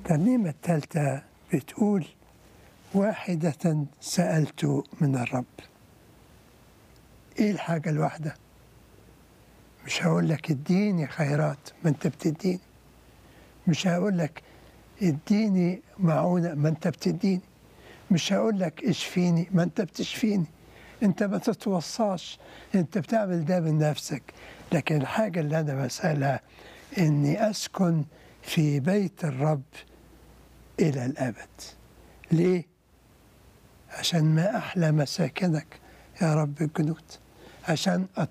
الترنيمة الثالثة بتقول واحدة سألت من الرب ايه الحاجة الواحدة مش هقول لك اديني خيرات ما انت بتديني مش هقول لك اديني معونة ما انت بتديني مش هقول لك اشفيني ما انت بتشفيني انت ما تتوصاش انت بتعمل ده من نفسك لكن الحاجة اللي انا بسألها اني اسكن في بيت الرب الى الابد ليه عشان ما احلى مساكنك يا رب الجنود عشان